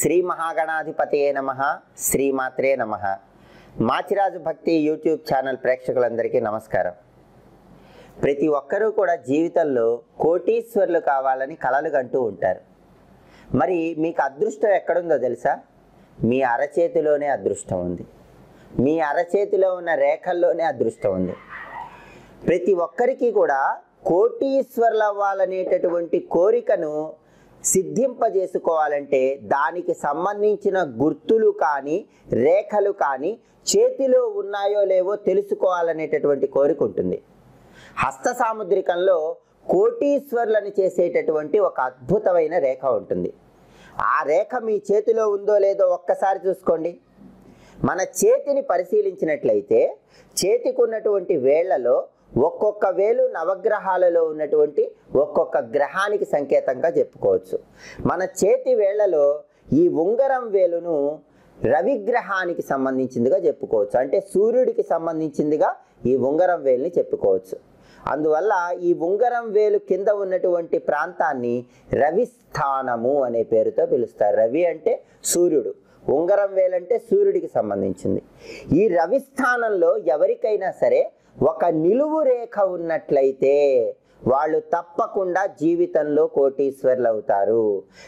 శ్రీ మహాగణాధిపతియే నమ శ్రీమాత్రే నమ మాచిరాజు భక్తి యూట్యూబ్ ఛానల్ ప్రేక్షకులందరికీ నమస్కారం ప్రతి ఒక్కరూ కూడా జీవితంలో కోటీశ్వర్లు కావాలని కలలు కంటూ ఉంటారు మరి మీకు అదృష్టం ఎక్కడుందో తెలుసా మీ అరచేతిలోనే అదృష్టం ఉంది మీ అరచేతిలో ఉన్న రేఖల్లోనే అదృష్టం ఉంది ప్రతి ఒక్కరికి కూడా కోటీశ్వర్లు అవ్వాలనేటటువంటి కోరికను సిద్ధింపజేసుకోవాలంటే దానికి సంబంధించిన గుర్తులు కానీ రేఖలు కానీ చేతిలో ఉన్నాయో లేవో తెలుసుకోవాలనేటటువంటి కోరిక ఉంటుంది హస్త సాముద్రికంలో కోటీశ్వర్లను చేసేటటువంటి ఒక అద్భుతమైన రేఖ ఉంటుంది ఆ రేఖ మీ చేతిలో ఉందో లేదో ఒక్కసారి చూసుకోండి మన చేతిని పరిశీలించినట్లయితే చేతికి ఉన్నటువంటి వేళ్లలో ఒక్కొక్క వేలు నవగ్రహాలలో ఉన్నటువంటి ఒక్కొక్క గ్రహానికి సంకేతంగా చెప్పుకోవచ్చు మన చేతి వేళ్లలో ఈ ఉంగరం వేలును రవిగ్రహానికి సంబంధించిందిగా చెప్పుకోవచ్చు అంటే సూర్యుడికి సంబంధించిందిగా ఈ ఉంగరం వేలుని చెప్పుకోవచ్చు అందువల్ల ఈ ఉంగరం వేలు కింద ఉన్నటువంటి ప్రాంతాన్ని రవి స్థానము అనే పేరుతో పిలుస్తారు రవి అంటే సూర్యుడు ఉంగరం వేలంటే సూర్యుడికి సంబంధించింది ఈ రవి స్థానంలో ఎవరికైనా సరే ఒక నిలువు రేఖ ఉన్నట్లయితే వాళ్ళు తప్పకుండా జీవితంలో కోటీశ్వర్లు అవుతారు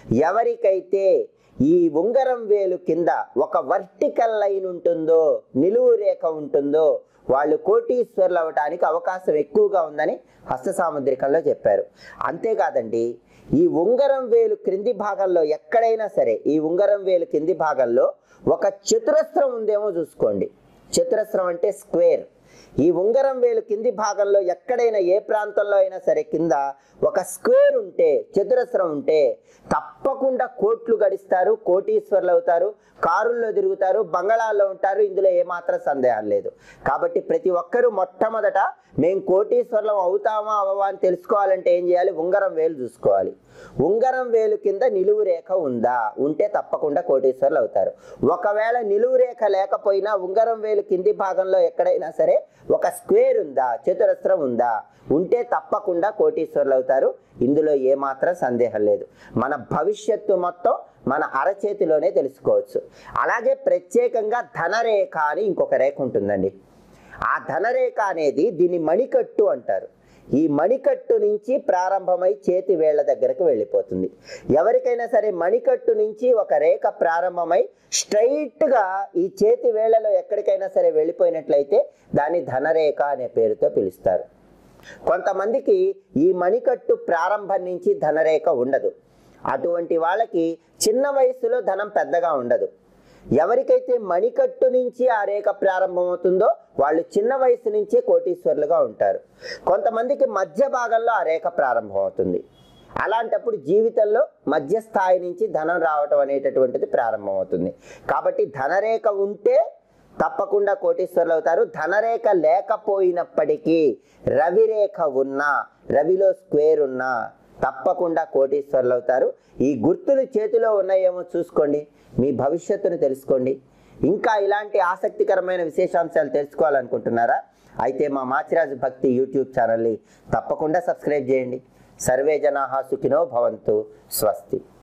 ఎవరికైతే ఈ ఉంగరం వేలు కింద ఒక వర్టికల్ లైన్ ఉంటుందో నిలువు రేఖ ఉంటుందో వాళ్ళు కోటీశ్వర్లు అవటానికి అవకాశం ఎక్కువగా ఉందని హస్త సాముద్రికంలో చెప్పారు అంతేకాదండి ఈ ఉంగరం వేలు క్రింది భాగంలో ఎక్కడైనా సరే ఈ ఉంగరం వేలు కింది భాగంలో ఒక చతురస్రం ఉందేమో చూసుకోండి చతురస్రం అంటే స్క్వేర్ ఈ ఉంగరం వేలు కింది భాగంలో ఎక్కడైనా ఏ ప్రాంతంలో అయినా సరే కింద ఒక స్క్వేర్ ఉంటే చతురస్రం ఉంటే తప్పకుండా కోట్లు గడిస్తారు కోటీశ్వర్లు అవుతారు కారుల్లో తిరుగుతారు బంగళాల్లో ఉంటారు ఇందులో ఏమాత్రం సందేహం లేదు కాబట్టి ప్రతి ఒక్కరూ మొట్టమొదట మేము కోటీశ్వర్లం అవుతామా అవవా అని తెలుసుకోవాలంటే ఏం చేయాలి ఉంగరం వేలు చూసుకోవాలి ఉంగరం వేలు కింద నిలువు రేఖ ఉందా ఉంటే తప్పకుండా కోటీశ్వర్లు అవుతారు ఒకవేళ నిలువు రేఖ లేకపోయినా ఉంగరం వేలు కింది భాగంలో ఎక్కడైనా సరే ఒక స్క్వేర్ ఉందా చతురస్రం ఉందా ఉంటే తప్పకుండా కోటీశ్వర్లు అవుతారు ఇందులో ఏమాత్రం సందేహం లేదు మన భవిష్యత్తు మొత్తం మన అరచేతిలోనే తెలుసుకోవచ్చు అలాగే ప్రత్యేకంగా ధనరేఖ అని ఇంకొక రేఖ ఉంటుందండి ఆ ధనరేఖ అనేది దీన్ని మణికట్టు అంటారు ఈ మణికట్టు నుంచి ప్రారంభమై చేతి వేళ్ల దగ్గరకు వెళ్ళిపోతుంది ఎవరికైనా సరే మణికట్టు నుంచి ఒక రేఖ ప్రారంభమై స్ట్రైట్గా ఈ చేతి వేళ్లలో ఎక్కడికైనా సరే వెళ్ళిపోయినట్లయితే దాన్ని ధనరేఖ అనే పేరుతో పిలుస్తారు కొంతమందికి ఈ మణికట్టు ప్రారంభం నుంచి ధనరేఖ ఉండదు అటువంటి వాళ్ళకి చిన్న వయసులో ధనం పెద్దగా ఉండదు ఎవరికైతే మణికట్టు నుంచి ఆ రేఖ ప్రారంభమవుతుందో వాళ్ళు చిన్న వయసు నుంచే కోటీశ్వర్లుగా ఉంటారు కొంతమందికి మధ్య భాగంలో ఆ రేఖ ప్రారంభమవుతుంది అలాంటప్పుడు జీవితంలో మధ్య స్థాయి నుంచి ధనం రావటం అనేటటువంటిది ప్రారంభమవుతుంది కాబట్టి ధనరేఖ ఉంటే తప్పకుండా కోటీశ్వర్లు అవుతారు ధనరేఖ లేకపోయినప్పటికీ రవిరేఖ ఉన్నా రవిలో స్క్వేర్ ఉన్నా తప్పకుండా కోటీశ్వర్లు అవుతారు ఈ గుర్తులు చేతిలో ఉన్నాయేమో చూసుకోండి మీ భవిష్యత్తును తెలుసుకోండి ఇంకా ఇలాంటి ఆసక్తికరమైన విశేషాంశాలు తెలుసుకోవాలనుకుంటున్నారా అయితే మా మాచిరాజు భక్తి యూట్యూబ్ ఛానల్ని తప్పకుండా సబ్స్క్రైబ్ చేయండి సర్వే జనాహా సుఖినో భవంతు స్వస్తి